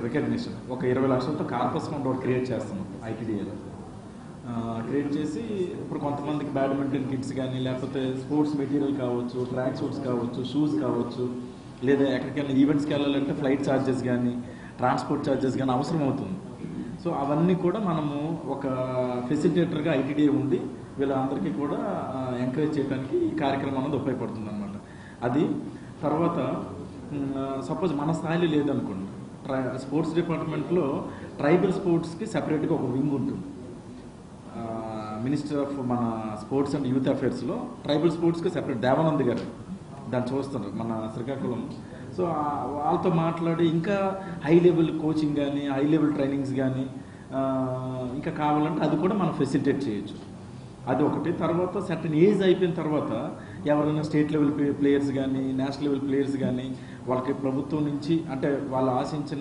Recognition ఒక ఇరవై లక్షలతో కార్పస్ ఫండ్ ఒకటి క్రియేట్ చేస్తున్నాం ఐటీడీఏలో క్రియేట్ చేసి ఇప్పుడు కొంతమందికి బ్యాడ్మింటన్ కిట్స్ కానీ లేకపోతే స్పోర్ట్స్ మెటీరియల్ కావచ్చు ట్రాక్ సూట్స్ కావచ్చు షూస్ కావచ్చు లేదా ఎక్కడికైనా ఈవెంట్స్కి వెళ్ళాలంటే ఫ్లైట్ ఛార్జెస్ కానీ ట్రాన్స్పోర్ట్ ఛార్జెస్ కానీ అవసరం అవుతుంది సో అవన్నీ కూడా మనము ఒక ఫెసిలిటేటర్గా ఐటీడీఏ ఉండి వీళ్ళందరికీ కూడా ఎంకరేజ్ చేయడానికి ఈ కార్యక్రమం అనేది ఉపయోగపడుతుంది అనమాట అది తర్వాత సపోజ్ మన స్థాయిలో లేదనుకోండి ట్రై స్పోర్ట్స్ డిపార్ట్మెంట్లో ట్రైబల్ స్పోర్ట్స్కి సెపరేట్గా ఒక వింగ్ ఉంటుంది మినిస్టర్ ఆఫ్ మన స్పోర్ట్స్ అండ్ యూత్ అఫేర్స్లో ట్రైబల్ స్పోర్ట్స్కి సెపరేట్ దేవానంద్ గారు దాన్ని చూస్తున్నారు మన శ్రీకాకుళం సో ఆ- వాళ్ళతో మాట్లాడి ఇంకా హై లెవెల్ కోచింగ్ కానీ హై లెవెల్ ట్రైనింగ్స్ కానీ ఇంకా కావాలంటే అది కూడా మనం ఫెసిలిటేట్ చేయొచ్చు అది ఒకటి తర్వాత సర్టన్ ఏజ్ అయిపోయిన తర్వాత ఎవరైనా స్టేట్ లెవెల్ ప్లేయర్స్ కానీ నేషనల్ లెవెల్ ప్లేయర్స్ కానీ వాళ్ళకి ప్రభుత్వం నుంచి అంటే వాళ్ళు ఆశించిన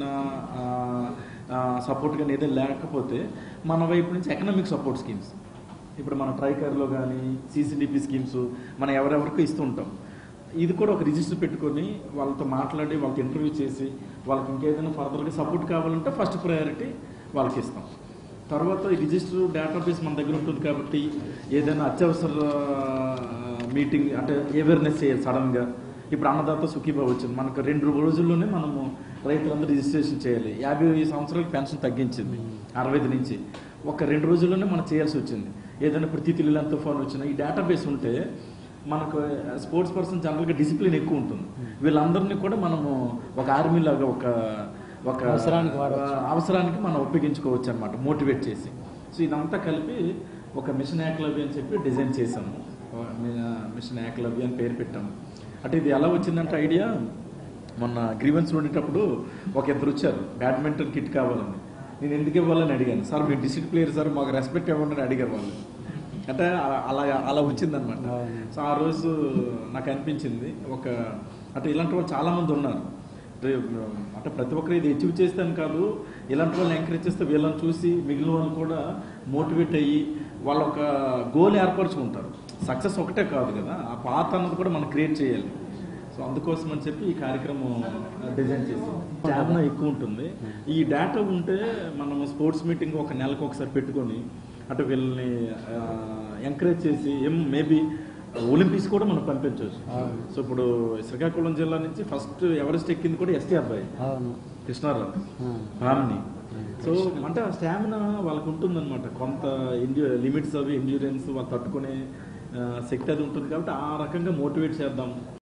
సపోర్ట్ కానీ ఏదైనా లేకపోతే మన వైపు నుంచి ఎకనామిక్ సపోర్ట్ స్కీమ్స్ ఇప్పుడు మన ట్రైకర్లో కానీ సీసీడీపీ స్కీమ్స్ మనం ఎవరెవరికి ఇస్తూ ఉంటాం ఇది కూడా ఒక రిజిస్టర్ పెట్టుకొని వాళ్ళతో మాట్లాడి వాళ్ళకి ఇంటర్వ్యూ చేసి వాళ్ళకి ఇంకేదైనా ఫర్దర్గా సపోర్ట్ కావాలంటే ఫస్ట్ ప్రయారిటీ వాళ్ళకి ఇస్తాం తర్వాత ఈ రిజిస్టర్ డేటాబేస్ మన దగ్గర ఉంటుంది కాబట్టి ఏదైనా అత్యవసర మీటింగ్ అంటే అవేర్నెస్ చేయాలి సడన్గా ఇప్పుడు అన్నదాత సుఖీభావ వచ్చింది మనకు రెండు రోజుల్లోనే మనము రైతులందరూ రిజిస్ట్రేషన్ చేయాలి యాభై సంవత్సరాలకు పెన్షన్ తగ్గించింది అరవై ఐదు నుంచి ఒక రెండు రోజుల్లోనే మనం చేయాల్సి వచ్చింది ఏదైనా ఇప్పుడు తితిలి తుఫాన్ వచ్చినా ఈ డేటాబేస్ ఉంటే మనకు స్పోర్ట్స్ పర్సన్ జనరల్గా డిసిప్లిన్ ఎక్కువ ఉంటుంది వీళ్ళందరినీ కూడా మనము ఒక ఆర్మీ లాగా ఒక ఒక అవసరానికి వాడవచ్చు. అవసరానికి మనం ఉపయోగించుకోవచ్చు అనమాట మోటివేట్ చేసి సో ఇదంతా కలిపి ఒక మిషన్ ఏకలవ్య అని చెప్పి డిజైన్ చేసాము మిషన్ ఏకలవ్య అని పేరు పెట్టాము అంటే ఇది ఎలా వచ్చిందంటే ఐడియా మొన్న గ్రీవెన్స్ ఉండేటప్పుడు ఒక ఇద్దరు వచ్చారు బ్యాడ్మింటన్ కిట్ కావాలని నేను ఎందుకు ఇవ్వాలని అడిగాను సార్ మీరు డిస్ట్రిక్ట్ ప్లేయర్ సార్ మాకు రెస్పెక్ట్ ఇవ్వండి అని అడిగారు వాళ్ళు అంటే అలా- అలా అలా వచ్చిందనమాట అవును. సో ఆ రోజు నాకు అనిపించింది ఒక అంటే ఇలాంటి వాళ్ళు చాలా మంది ఉన్నారు అంటే, అంటే ప్రతి ఒక్కరు ఇది అచీవ్ చేస్తాను కాదు ఇలాంటి వాళ్ళని ఎంకరేజ్ చేస్తే వీళ్ళని చూసి మిగిలిన వాళ్ళు కూడా మోటివేట్ అయ్యి వాళ్ళ ఒక గోల్ ఏర్పరచుకుంటారు సక్సెస్ ఒకటే కాదు కదా ఆ పాత అన్నది కూడా మనం క్రియేట్ చేయాలి సో అందుకోసం అని చెప్పి ఈ కార్యక్రమం డిజైన్ చేసాం స్టామినా ఎక్కువ ఉంటుంది ఈ డేటా ఉంటే మనం స్పోర్ట్స్ మీటింగ్ ఒక నెలకు ఒకసారి పెట్టుకొని అంటే వీళ్ళని ఎంకరేజ్ చేసి ఏం మేబీ ఒలింపిక్స్ కూడా మనం పంపించవచ్చు అవును. సో ఇప్పుడు శ్రీకాకుళం జిల్లా నుంచి ఫస్ట్ ఎవరెస్ట్ ఎక్కింది కూడా ఎస్టీ అబ్బాయి అవును కృష్ణారావు ఆ. రామ్ని సో అంటే ఆ స్టామినా వాళ్ళకు ఉంటుందన్నమాట కొంత ఇండ్యూ లిమిట్స్ అవి ఎండ్యూరెన్స్ వాళ్ళు తట్టుకునే ఆ, శక్తి అది ఉంటుంది కాబట్టి ఆ రకంగా మోటివేట్ చేద్దాం